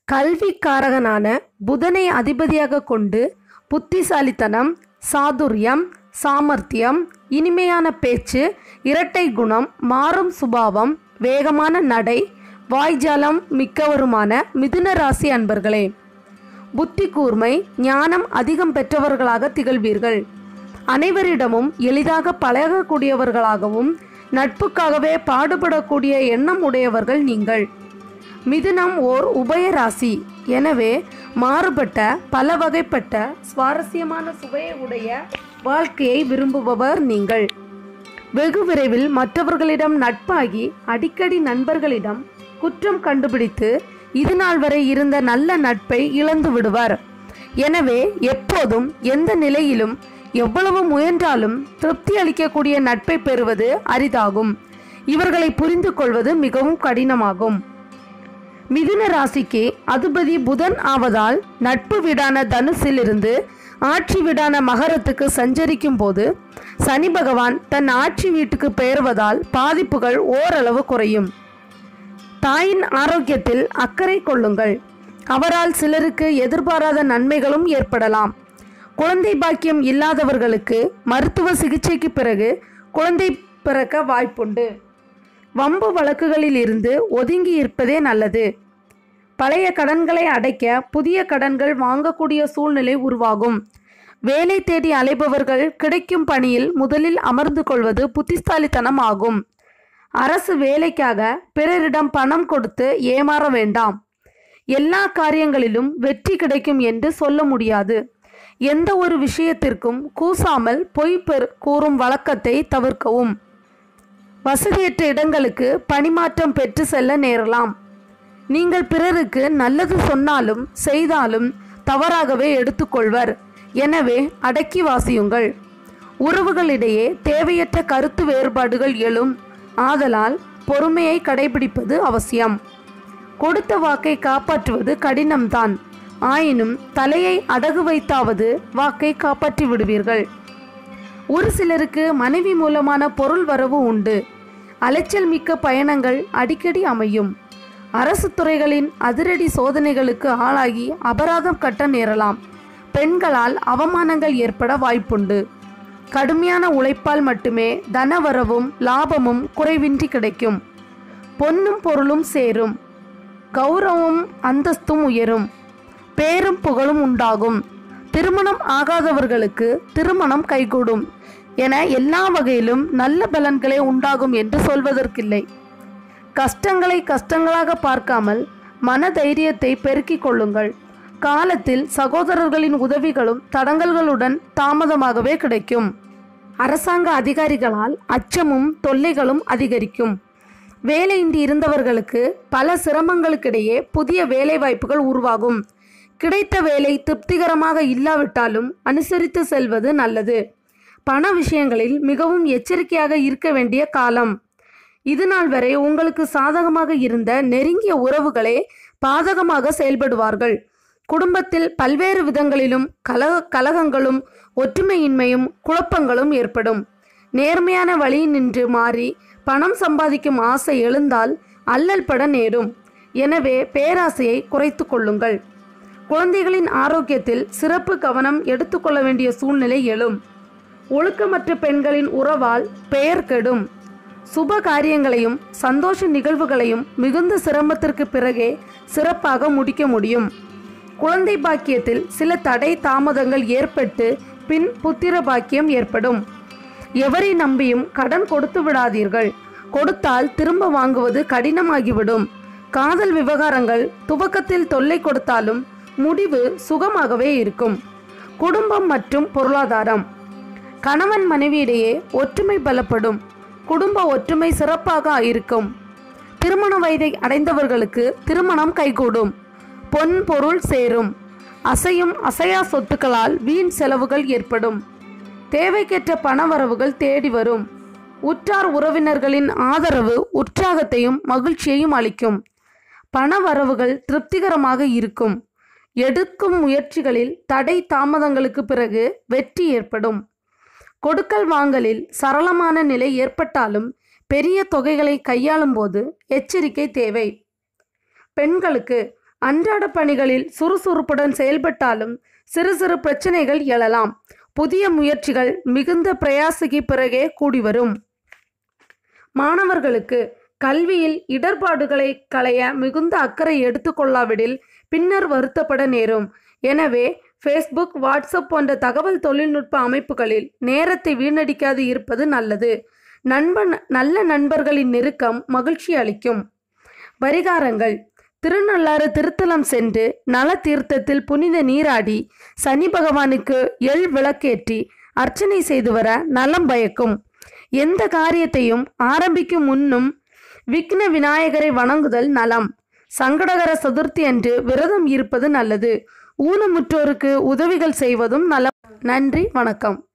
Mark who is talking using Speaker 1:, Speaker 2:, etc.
Speaker 1: கல்விக்காரகனான புதனை அதிபதியாக கொண்டு புத்திசாலித்தனம் சாதுரியம் சாமர்த்தியம் இனிமையான பேச்சு இரட்டை குணம் மாறும் சுபாவம் வேகமான நடை வாய்ஜாலம் மிக்கவருமான மிதுன ராசி அன்பர்களே புத்தி கூர்மை ஞானம் அதிகம் பெற்றவர்களாக திகழ்வீர்கள் அனைவரிடமும் எளிதாக பழகக்கூடியவர்களாகவும் நட்புக்காகவே பாடுபடக்கூடிய எண்ணம் உடையவர்கள் நீங்கள் மிதுனம் ஓர் உபயராசி எனவே மாறுபட்ட பல வகைப்பட்ட சுவாரஸ்யமான சுவையை உடைய வாழ்க்கையை விரும்புபவர் நீங்கள் வெகு விரைவில் மற்றவர்களிடம் நட்பாகி அடிக்கடி நண்பர்களிடம் குற்றம் கண்டுபிடித்து இது நாள் வரை இருந்த நல்ல நட்பை இழந்து விடுவார் எனவே எப்போதும் எந்த நிலையிலும் எவ்வளவு முயன்றாலும் திருப்தி அளிக்கக்கூடிய நட்பை பெறுவது அரிதாகும் இவர்களை புரிந்து கொள்வது மிகவும் கடினமாகும் மிதுன ராசிக்கு அதிபதி புதன் ஆவதால் நட்பு வீடான தனுசில் இருந்து ஆட்சி வீடான மகரத்துக்கு சஞ்சரிக்கும் போது சனி பகவான் தன் ஆட்சி வீட்டுக்கு பெயர்வதால் பாதிப்புகள் ஓரளவு குறையும் தாயின் ஆரோக்கியத்தில் அக்கறை கொள்ளுங்கள் அவரால் சிலருக்கு எதிர்பாராத நன்மைகளும் ஏற்படலாம் குழந்தை பாக்கியம் இல்லாதவர்களுக்கு மருத்துவ சிகிச்சைக்கு பிறகு குழந்தை பிறக்க வாய்ப்புண்டு வம்பு வழக்குகளில் இருந்து ஒதுங்கி இருப்பதே நல்லது பழைய கடன்களை அடைக்க புதிய கடன்கள் வாங்கக்கூடிய சூழ்நிலை உருவாகும் வேலை தேடி அலைபவர்கள் கிடைக்கும் பணியில் முதலில் அமர்ந்து கொள்வது புத்திசாலித்தனம் ஆகும் அரசு வேலைக்காக பிறரிடம் பணம் கொடுத்து ஏமாற வேண்டாம் எல்லா காரியங்களிலும் வெற்றி கிடைக்கும் என்று சொல்ல முடியாது எந்த ஒரு விஷயத்திற்கும் கூசாமல் பொய் பெரு கூறும் வழக்கத்தை தவிர்க்கவும் வசதியற்ற இடங்களுக்கு பணிமாற்றம் பெற்று செல்ல நேரலாம் நீங்கள் பிறருக்கு நல்லது சொன்னாலும் செய்தாலும் தவறாகவே எடுத்துக்கொள்வர் எனவே அடக்கி வாசியுங்கள் உறவுகளிடையே தேவையற்ற கருத்து வேறுபாடுகள் எழும் ஆதலால் பொறுமையை கடைபிடிப்பது அவசியம் கொடுத்த வாக்கை காப்பாற்றுவது கடினம்தான் ஆயினும் தலையை அடகு வைத்தாவது வாக்கை காப்பாற்றி விடுவீர்கள் ஒரு சிலருக்கு மனைவி மூலமான பொருள் வரவு உண்டு அலைச்சல் மிக்க பயணங்கள் அடிக்கடி அமையும் அரசு துறைகளின் அதிரடி சோதனைகளுக்கு ஆளாகி அபராதம் கட்ட நேரலாம் பெண்களால் அவமானங்கள் ஏற்பட வாய்ப்புண்டு கடுமையான உழைப்பால் மட்டுமே தனவரவும் லாபமும் குறைவின்றி கிடைக்கும் பொன்னும் பொருளும் சேரும் கௌரவம் அந்தஸ்தும் உயரும் பேரும் புகழும் உண்டாகும் திருமணம் ஆகாதவர்களுக்கு திருமணம் கைகூடும் என எல்லா வகையிலும் நல்ல பலன்களே உண்டாகும் என்று சொல்வதற்கில்லை கஷ்டங்களை கஷ்டங்களாக பார்க்காமல் மன தைரியத்தை பெருக்கிக் கொள்ளுங்கள் காலத்தில் சகோதரர்களின் உதவிகளும் தடங்கல்களுடன் தாமதமாகவே கிடைக்கும் அரசாங்க அதிகாரிகளால் அச்சமும் தொல்லைகளும் அதிகரிக்கும் வேலையின்றி இருந்தவர்களுக்கு பல சிரமங்களுக்கிடையே புதிய வேலைவாய்ப்புகள் உருவாகும் கிடைத்த வேலை திருப்திகரமாக இல்லாவிட்டாலும் அனுசரித்து செல்வது நல்லது பண விஷயங்களில் மிகவும் எச்சரிக்கையாக இருக்க வேண்டிய காலம் இது நாள் வரை உங்களுக்கு சாதகமாக இருந்த நெருங்கிய உறவுகளே பாதகமாக செயல்படுவார்கள் குடும்பத்தில் பல்வேறு விதங்களிலும் கலக கலகங்களும் ஒற்றுமையின்மையும் குழப்பங்களும் ஏற்படும் நேர்மையான வழி நின்று மாறி பணம் சம்பாதிக்கும் ஆசை எழுந்தால் அல்லல் பட நேரும் எனவே பேராசையை குறைத்து கொள்ளுங்கள் குழந்தைகளின் ஆரோக்கியத்தில் சிறப்பு கவனம் எடுத்துக்கொள்ள வேண்டிய சூழ்நிலை எழும் ஒழுக்கமற்ற பெண்களின் உறவால் பெயர் கெடும் சுப காரியங்களையும் சந்தோஷ நிகழ்வுகளையும் மிகுந்த சிரமத்திற்கு பிறகே சிறப்பாக முடிக்க முடியும் குழந்தை பாக்கியத்தில் சில தடை தாமதங்கள் ஏற்பட்டு பின் புத்திர பாக்கியம் ஏற்படும் எவரை நம்பியும் கடன் கொடுத்து விடாதீர்கள் கொடுத்தால் திரும்ப வாங்குவது கடினமாகிவிடும் காதல் விவகாரங்கள் துவக்கத்தில் தொல்லை கொடுத்தாலும் முடிவு சுகமாகவே இருக்கும் குடும்பம் மற்றும் பொருளாதாரம் கணவன் மனைவியிடையே ஒற்றுமை பலப்படும் குடும்ப ஒற்றுமை சிறப்பாக இருக்கும் திருமண வயதை அடைந்தவர்களுக்கு திருமணம் கைகூடும் பொன் பொருள் சேரும் அசையும் அசையா சொத்துக்களால் வீண் செலவுகள் ஏற்படும் தேவைக்கேற்ற பணவரவுகள் தேடி வரும் உற்றார் உறவினர்களின் ஆதரவு உற்சாகத்தையும் மகிழ்ச்சியையும் அளிக்கும் பணவரவுகள் திருப்திகரமாக இருக்கும் எடுக்கும் முயற்சிகளில் தடை தாமதங்களுக்கு பிறகு வெற்றி ஏற்படும் கொடுக்கல் வாங்கலில் சரளமான நிலை ஏற்பட்டாலும் பெரிய தொகைகளை கையாளும் போது எச்சரிக்கை தேவை பெண்களுக்கு அன்றாட பணிகளில் சுறுசுறுப்புடன் செயல்பட்டாலும் சிறு சிறு பிரச்சனைகள் எழலாம் புதிய முயற்சிகள் மிகுந்த பிரயாசிக்கு பிறகே கூடி வரும் மாணவர்களுக்கு கல்வியில் இடர்பாடுகளை களைய மிகுந்த அக்கறை எடுத்துக்கொள்ளாவிடில் பின்னர் வருத்தப்பட நேரும் எனவே ஃபேஸ்புக் வாட்ஸ்அப் போன்ற தகவல் தொழில்நுட்ப அமைப்புகளில் நேரத்தை வீணடிக்காது இருப்பது நல்லது நண்பன் நல்ல நண்பர்களின் நெருக்கம் மகிழ்ச்சி அளிக்கும் பரிகாரங்கள் திருநள்ளாறு திருத்தலம் சென்று நல தீர்த்தத்தில் புனித நீராடி சனி பகவானுக்கு எள் விளக்கேற்றி அர்ச்சனை செய்து வர நலம் பயக்கும் எந்த காரியத்தையும் ஆரம்பிக்கும் முன்னும் விக்ன விநாயகரை வணங்குதல் நலம் சங்கடகர சதுர்த்தி அன்று விரதம் இருப்பது நல்லது ஊனமுற்றோருக்கு உதவிகள் செய்வதும் நலம் நன்றி வணக்கம்